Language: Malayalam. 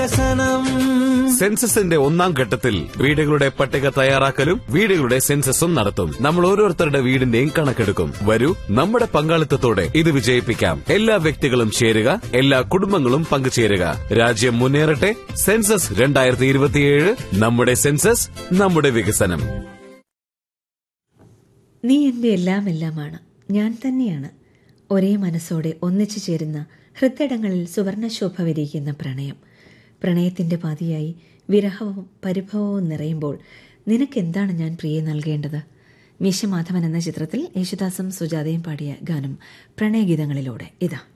വികസനം സെൻസസിന്റെ ഒന്നാം ഘട്ടത്തിൽ വീടുകളുടെ പട്ടിക തയ്യാറാക്കലും വീടുകളുടെ സെൻസസും നടത്തും നമ്മൾ ഓരോരുത്തരുടെ വീടിന്റെയും കണക്കെടുക്കും വരൂ നമ്മുടെ പങ്കാളിത്തത്തോടെ ഇത് വിജയിപ്പിക്കാം എല്ലാ വ്യക്തികളും ചേരുക എല്ലാ കുടുംബങ്ങളും പങ്കുചേരുക രാജ്യം മുന്നേറട്ടെ സെൻസസ് രണ്ടായിരത്തി ഇരുപത്തിയേഴ് നമ്മുടെ സെൻസസ് നമ്മുടെ വികസനം നീ എൻ്റെ എല്ലാം എല്ലാമാണ് ഞാൻ തന്നെയാണ് ഒരേ മനസ്സോടെ ഒന്നിച്ചു ചേരുന്ന ഹൃദയങ്ങളിൽ സുവർണശോഭ വിരിയിക്കുന്ന പ്രണയം പ്രണയത്തിൻ്റെ പാതിയായി വിരഹവും പരിഭവവും നിറയുമ്പോൾ നിനക്കെന്താണ് ഞാൻ പ്രിയെ നൽകേണ്ടത് മീശമാധവൻ എന്ന ചിത്രത്തിൽ യേശുദാസും സുജാതയും പാടിയ ഗാനം പ്രണയഗീതങ്ങളിലൂടെ ഇതാ